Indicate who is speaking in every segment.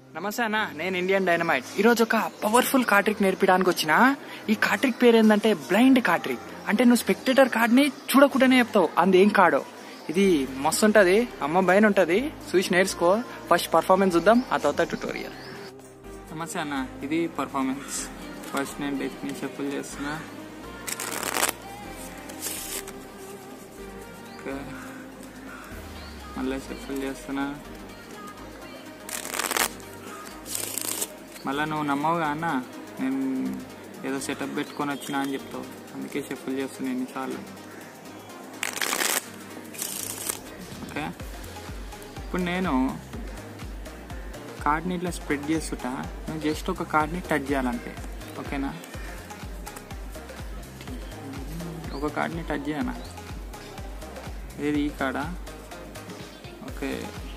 Speaker 1: నమస్తే అన్న నేను ఇండియన్ డైనమైట్ ఈ రోజు ఒక పవర్ఫుల్ కార్ట్రిక్ నేర్పించడానికి వచ్చిన ఈ కార్ట్రిక్ పేరు ఏంటంటే బ్లైండ్ కార్ట్రిక్ అంటే నువ్వు స్పెక్టేటర్ కార్డ్ ని చూడకుండానే చెప్తావు అందేం కాడో ఇది మస్తు ఉంటది అమ్మ భయం ఉంటది చూసి నేర్చుకో ఫస్ట్ పర్ఫార్మెన్స్ చూద్దాం ఆ తర్వాత ట్యూటోరియల్ నమస్తే అన్న ఇది పర్ఫార్మెన్స్ ఫస్ట్ నేను డెఫిని చెప్పులు చేస్తున్నా ఓకే. మళ్ళీ చెప్పులు చేస్తున్నా మళ్ళీ నువ్వు నమ్మవుగా అన్న నేను ఏదో సెటప్ పెట్టుకొని వచ్చినా అని చెప్తావు అందుకే చెప్పులు చేస్తున్నా ఎన్నిసార్లు ఓకే ఇప్పుడు నేను కార్డ్ని ఇట్లా స్ప్రెడ్ చేస్తుంటా నువ్వు జస్ట్ ఒక కార్డ్ని టచ్ చేయాలంటే ఓకేనా ఒక కార్డ్ని టచ్ చేయనా ఏది ఈ కాడా ఓకే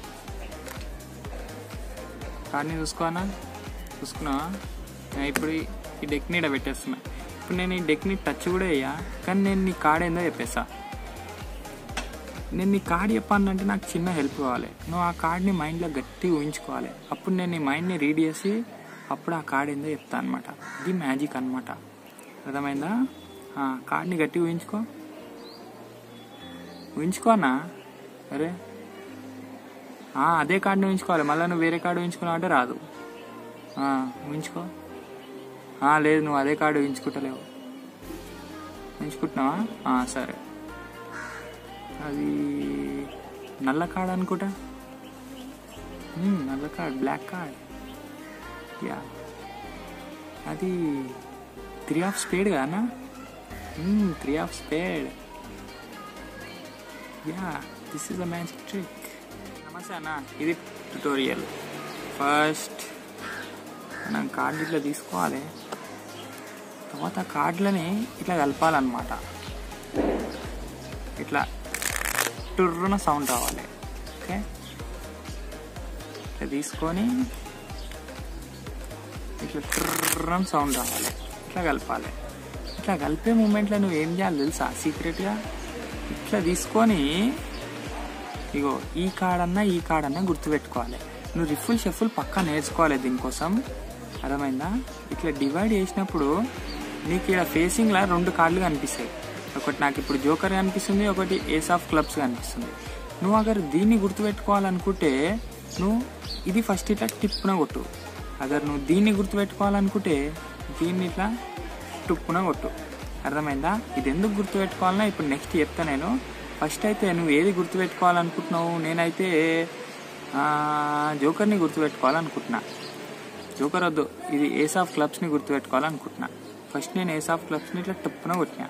Speaker 1: కార్డ్ని చూసుకోనా చూసుకున్నావా నేను ఇప్పుడు ఈ- ఈ డెక్ని ఇక్కడ పెట్టేస్తున్నా ఇప్పుడు నేను ఈ డెక్ని టచ్ కూడా అయ్యా కానీ నేను నీ కార్డ్ ఏందో చెప్పేసా నేను నీ కార్డ్ చెప్పానంటే నాకు చిన్న హెల్ప్ కావాలి నువ్వు ఆ కార్డ్ని మైండ్లో గట్టిగా ఊహించుకోవాలి అప్పుడు నేను నీ మైండ్ని రీడ్ చేసి అప్పుడు ఆ కార్డ్ ఏందో చెప్తా అనమాట ఇది మ్యాజిక్ అనమాట అర్థమైందా ఆ, కార్డ్ని గట్టిగా ఊహించుకో ఊహించుకోనా అరే ఆ, అదే కార్డుని ఊహించుకోవాలి మళ్ళీ నువ్వు వేరే కార్డు ఊహించుకున్నావు అంటే రాదు ఆ, ఊహించుకో ఆ, లేదు నువ్వు అదే కార్డు ఊహించుకుంటలేవు ఊహించుకుంటున్నావా ఆ, సరే అది నల్ల కార్డ్ అనుకుంటా మ్మ్, నల్ల కార్డ్ బ్లాక్ కార్డ్ యా అది త్రీ ఆఫ్ స్పేడ్ కానా three of spade yeah this is a magic trick నమస్తే అన్న ఇది ట్యుటోరియల్ ఫస్ట్ మనం కార్డు ఇట్లా తీసుకోవాలి తర్వాత కార్డులని ఇట్లా కలపాలన్నమాట ఇట్లా టుర్రున సౌండ్ రావాలి ఓకే ఇట్లా తీసుకొని ఇట్లా టుర్రని సౌండ్ రావాలి ఇట్లా కలపాలి ఇట్లా కలిపే మూమెంట్లో నువ్వు ఏం చేయాలి తెలుసా సీక్రెట్గా ఇట్లా తీసుకొని ఇగో ఈ కాడన్నా ఈ కాడన్నా గుర్తుపెట్టుకోవాలి నువ్వు రిఫుల్ షఫుల్ పక్కా నేర్చుకోవాలి దీనికోసం అర్థమైందా ఇట్లా డివైడ్ చేసినప్పుడు నీకు ఇక్కడ ఫేసింగ్లా రెండు కార్డులు కనిపిస్తాయి ఒకటి నాకు ఇప్పుడు జోకర్ కనిపిస్తుంది ఒకటి ఏస్ ఆఫ్ క్లబ్స్ కనిపిస్తుంది నువ్వు అగర్ దీన్ని గుర్తుపెట్టుకోవాలనుకుంటే నువ్వు ఇది ఫస్ట్ ఇట్లా టిప్పున కొట్టు అగర్ నువ్వు దీన్ని గుర్తుపెట్టుకోవాలనుకుంటే దీన్ని ఇట్లా టుప్పున కొట్టు అర్థమైందా ఇది ఎందుకు గుర్తుపెట్టుకోవాలన్నా ఇప్పుడు నెక్స్ట్ చెప్తా నేను ఫస్ట్ అయితే నువ్వు ఏది గుర్తుపెట్టుకోవాలనుకుంటున్నావు నేనైతే ఆ, జోకర్ని గుర్తుపెట్టుకోవాలనుకుంటున్నా జోకర్ వద్దు ఇది ఏస్ ఆఫ్ క్లబ్స్ని గుర్తుపెట్టుకోవాలనుకుంటున్నా ఫస్ట్ నేను ఏస్ ఆఫ్ క్లబ్స్ని ఇట్లా టుప్పున కొట్టినా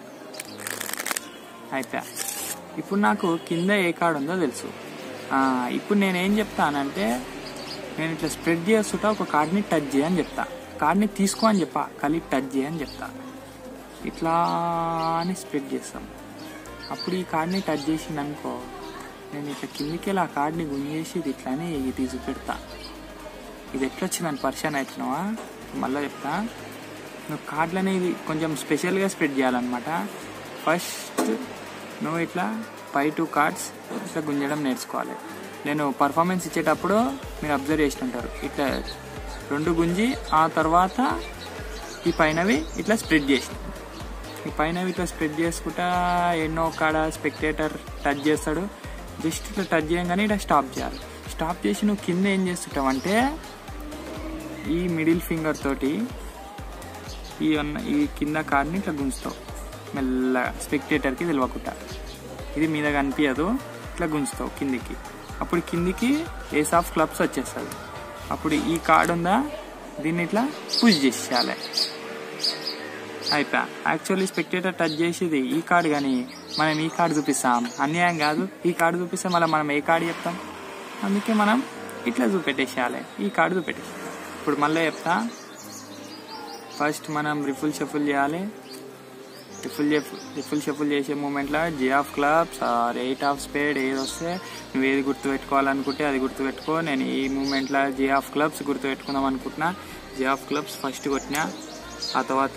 Speaker 1: అయిపోయా ఇప్పుడు నాకు కింద ఏ కార్డు ఉందో తెలుసు ఆ, ఇప్పుడు నేను ఏం చెప్తానంటే నేను ఇట్లా స్ప్రెడ్ చేస్తుంటా ఒక కార్డ్ని టచ్ చేయని చెప్తా కార్డ్ని తీసుకో అని చెప్పా కలిపి టచ్ చేయని చెప్తా ఇట్లా అని స్ప్రెడ్ చేస్తాం అప్పుడు ఈ కార్డ్ని టచ్ చేసింది అనుకో నేను ఇట్లా కిందికి వెళ్ళి ఆ కార్డ్ని గుంజేసి ఇది ఇట్లానే ఇది చూపెడతా ఇది ఎట్లా వచ్చిందని పరిచయం అవుతున్నావా మళ్ళీ చెప్తా నువ్వు కార్డులని ఇది కొంచెం స్పెషల్గా స్ప్రెడ్ చేయాలన్నమాట ఫస్ట్ నువ్వు ఇట్లా పై టూ కార్డ్స్ ఇట్లా గుంజడం నేర్చుకోవాలి నేను పర్ఫార్మెన్స్ ఇచ్చేటప్పుడు మీరు అబ్జర్వ్ చేస్తుంటారు ఇట్లా రెండు గుంజి ఆ తర్వాత ఈ పైనవి ఇట్లా స్ప్రెడ్ చేసి ఈ పైన ఇట్లా స్ప్రెడ్ చేసుకుంటా ఎన్నో కాడ స్పెక్టేటర్ టచ్ చేస్తాడు జస్ట్ ఇట్లా టచ్ చేయగానే ఇట్లా స్టాప్ చేయాలి స్టాప్ చేసి నువ్వు కింద ఏం చేస్తుంటావు అంటే ఈ మిడిల్ ఫింగర్ తోటి ఈ అన్న ఈ కింద కార్డ్ని ఇట్లా గుంజుతావు మెల్లగా స్పెక్టేటర్కి తెలియకుండా ఇది మీద కనిపించదు ఇట్లా గుంజుతావు కిందికి అప్పుడు కిందికి ఏస్ ఆఫ్ క్లబ్స్ వచ్చేస్తుంది అప్పుడు ఈ కార్డ్ ఉందా దీన్ని ఇట్లా పుష్ చేసేయాలి అయిపోయా యాక్చువల్లీ స్పెక్టేటర్ టచ్ చేసేది ఈ కార్డు కానీ మనం ఈ కార్డు చూపిస్తాం అన్యాయం కాదు ఈ కార్డు చూపిస్తే మళ్ళీ మనం ఏ కార్డు చెప్తాం అందుకే మనం ఇట్లా చూపెట్టేసేయాలి ఈ కార్డు చూపెట్టేసేయాలి ఇప్పుడు మళ్ళీ చెప్తా ఫస్ట్ మనం రిఫుల్ షఫుల్ చేయాలి రిఫుల్ రిఫుల్ షఫుల్ చేసే మూమెంట్లో J of clubs or eight of spade ఏది వస్తే నువ్వు ఏది గుర్తుపెట్టుకోవాలనుకుంటే అది గుర్తుపెట్టుకో నేను ఈ మూమెంట్లో జే ఆఫ్ క్లబ్స్ గుర్తుపెట్టుకుందాం అనుకుంటున్నా జే ఆఫ్ క్లబ్స్ ఫస్ట్ కొట్టినా ఆ తర్వాత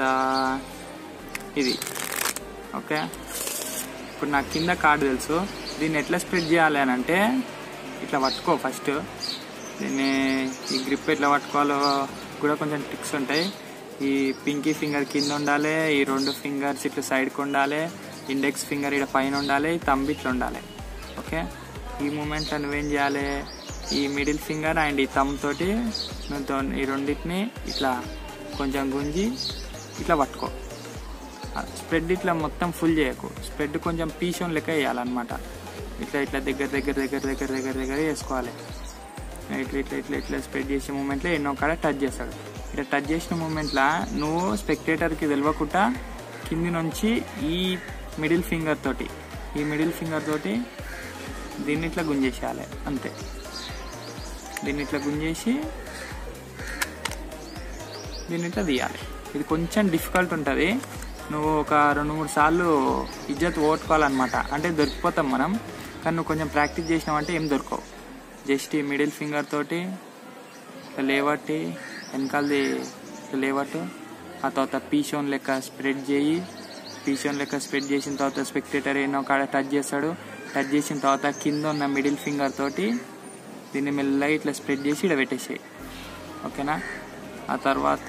Speaker 1: ఇది ఓకే ఇప్పుడు నాకు కింద కార్డు తెలుసు దీన్ని ఎట్లా స్ప్రెడ్ చేయాలి అని అంటే ఇట్లా పట్టుకో ఫస్ట్ దీన్ని ఈ గ్రిప్ ఎట్లా పట్టుకోవాలో కూడా కొంచెం ట్రిక్స్ ఉంటాయి ఈ పింకీ ఫింగర్ కింద ఉండాలి ఈ రెండు ఫింగర్స్ ఇట్లా సైడ్కి ఉండాలి ఇండెక్స్ ఫింగర్ ఇక్కడ పైన ఉండాలి తంబి ఇట్లా ఉండాలి ఓకే ఈ మూమెంట్లో నువ్వేం చేయాలి ఈ మిడిల్ ఫింగర్ అండ్ ఈ తమ్ తోటి నువ్వు తో- ఈ రెండింటిని ఇట్లా కొంచెం గుంజి ఇట్లా పట్టుకో స్ప్రెడ్ ఇట్లా మొత్తం ఫుల్ చేయకు స్ప్రెడ్ కొంచెం పీషోన్ లెక్క వేయాలన్నమాట ఇట్లా ఇట్లా దగ్గర దగ్గర దగ్గర దగ్గర దగ్గర దగ్గర వేసుకోవాలి ఇట్లా ఇట్లా ఇట్లా ఇట్లా స్ప్రెడ్ చేసే మూమెంట్లో ఎన్నో కాడ టచ్ చేస్తాడు ఇట్లా టచ్ చేసిన మూమెంట్లో నువ్వు స్పెక్టేటర్కి తెలియకుండా కింది నుంచి ఈ మిడిల్ ఫింగర్ తోటి ఈ మిడిల్ ఫింగర్ తోటి దీన్ని ఇట్లా గుంజేసేయాలి అంతే దీన్ని ఇట్లా గుంజేసి దీన్ని ఇట్లా తీయాలి ఇది కొంచెం డిఫికల్ట్ ఉంటుంది నువ్వు ఒక రెండు మూడు సార్లు ఇజ్జత్ ఓట్టుకోవాలన్నమాట అంటే దొరికిపోతాం మనం కానీ నువ్వు కొంచెం ప్రాక్టీస్ చేసినావంటే ఏం దొరకవు జస్ట్ ఈ మిడిల్ ఫింగర్ తోటి ఇట్లా లేవట్టి వెనకాలది ఇట్లా లేవట్టు ఆ తర్వాత పీషోన్ లెక్క స్ప్రెడ్ చేయి పీషోన్ లెక్క స్ప్రెడ్ చేసిన తర్వాత స్పెక్టేటర్ ఎన్నో కాడ టచ్ చేస్తాడు టచ్ చేసిన తర్వాత కింద ఉన్న మిడిల్ ఫింగర్ తోటి దీన్ని మెల్లగా ఇట్లా స్ప్రెడ్ చేసి ఇక్కడ పెట్టేసేయి ఓకేనా ఆ తర్వాత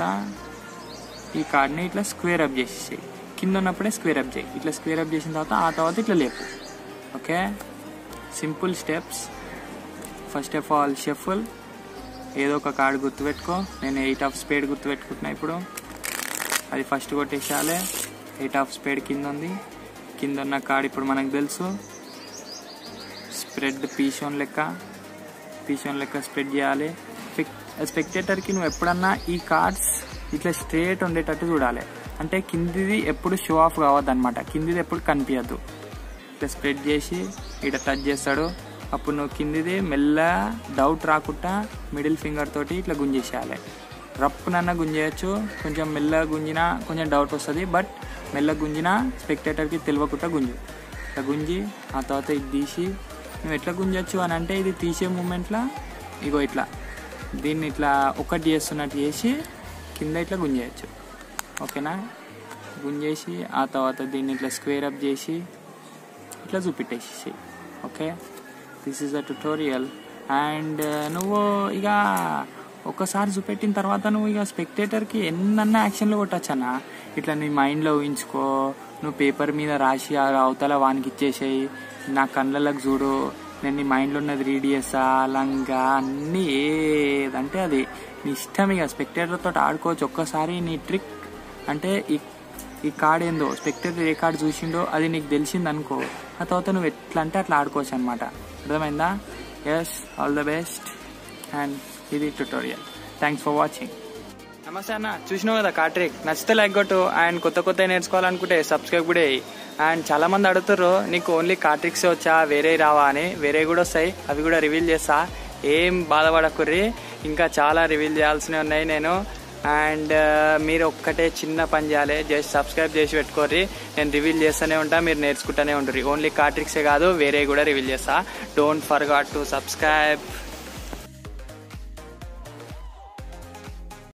Speaker 1: ఈ కార్డ్ని ఇట్లా స్క్వేర్ అప్ చేసేసేయి కింద ఉన్నప్పుడే స్క్వేర్ అప్ చేయి ఇట్లా స్క్వేర్ అప్ చేసిన తర్వాత ఆ తర్వాత ఇట్లా లేపు okay simple steps first of all shuffle ఏదో ఒక కార్డు గుర్తుపెట్టుకో నేను ఎయిట్ ఆఫ్ స్పేడ్ గుర్తుపెట్టుకుంటున్నా ఇప్పుడు అది ఫస్ట్ కొట్టేసేయాలి ఎయిట్ ఆఫ్ స్పేడ్ కింద ఉంది కింద ఉన్న కార్డ్ ఇప్పుడు మనకు తెలుసు స్ప్రెడ్ పీషోన్ లెక్క పీషోన్ లెక్క స్ప్రెడ్ చేయాలి స్పెక్టేటర్కి నువ్వు ఎప్పుడన్నా ఈ కార్డ్స్ ఇట్లా స్ట్రేట్ ఉండేటట్టు చూడాలి అంటే కిందిది ఎప్పుడు షో ఆఫ్ కావద్దు అనమాట కిందిది ఎప్పుడు కనిపించద్దు ఇట్లా స్ప్రెడ్ చేసి ఇట్లా టచ్ చేస్తాడు అప్పుడు నువ్వు కిందిది మెల్ల డౌట్ రాకుండా మిడిల్ ఫింగర్ తోటి ఇట్లా గుంజేసేయాలి రప్పునన్నా గుంజేయచ్చు కొంచెం మెల్లగా గుంజినా కొంచెం డౌట్ వస్తుంది బట్ మెల్లగా గుంజినా స్పెక్టేటర్కి తెలియకుండా గుంజు ఇట్లా గుంజి ఆ తర్వాత ఇది తీసి నువ్వు ఎట్లా గుంజచ్చు అని అంటే ఇది తీసే మూమెంట్లో ఇగో ఇట్లా దీన్ని ఇట్లా ఒకటి చేస్తున్నట్టు చేసి కింద ఇట్లా గుంజేయచ్చు ఓకేనా గుంజేసి ఆ తర్వాత దీన్ని ఇట్లా స్క్వేర్ అప్ చేసి ఇట్లా చూపెట్టేసి okay this is a tutorial and నువ్వు ఇక ఒక్కసారి చూపెట్టిన తర్వాత నువ్వు ఇక స్పెక్టేటర్కి ఎన్నన్నా యాక్షన్లు కొట్టచ్చన్నా ఇట్లా నీ మైండ్లో ఊహించుకో నువ్వు పేపర్ మీద రాసి ఆ అవతల వానికి ఇచ్చేసేయి నా కళ్ళలకు చూడు నేను నీ మైండ్లో ఉన్నది రీడ్ చేస్తా లంగా అన్నీ ఏదంటే అది నీ ఇష్టం ఇక స్పెక్టేటర్తో ఆడుకోవచ్చు ఒక్కసారి నీ ట్రిక్ అంటే ఈ ఈ కార్డ్ ఏందో స్పెక్టేటర్ ఏ కార్డ్ చూసిండో అది నీకు తెలిసింది అనుకో ఆ తర్వాత నువ్వు ఎట్లా అంటే అట్లా ఆడుకోవచ్చు అనమాట అర్థమైందా yes all the best and ఇది ట్యుటోరియల్ థ్యాంక్స్ ఫర్ వాచింగ్ నమస్తే అన్న చూసినావు కదా కార్ట్రిక్ నచ్చితే లైక్ కొట్టు అండ్ కొత్త కొత్త నేర్చుకోవాలనుకుంటే సబ్స్క్రైబ్ కూడా అయ్యి అండ్ చాలా మంది అడుగుతారు నీకు ఓన్లీ కార్ట్రిక్స్ వచ్చా వేరే రావా అని వేరే కూడా వస్తాయి అవి కూడా రివీల్ చేస్తా ఏం బాధపడకుర్రి ఇంకా చాలా రివీల్ చేయాల్సినవి ఉన్నాయి నేను అండ్ మీరు ఒక్కటే చిన్న పని చేయాలి జస్ట్ సబ్స్క్రైబ్ చేసి పెట్టుకోర్రి నేను రివీల్ చేస్తూనే ఉంటా మీరు నేర్చుకుంటూనే ఉంటారు ఓన్లీ కార్ట్రిక్సే కాదు వేరే కూడా రివీల్ చేస్తా డోంట్ ఫర్గాట్ టు సబ్స్క్రైబ్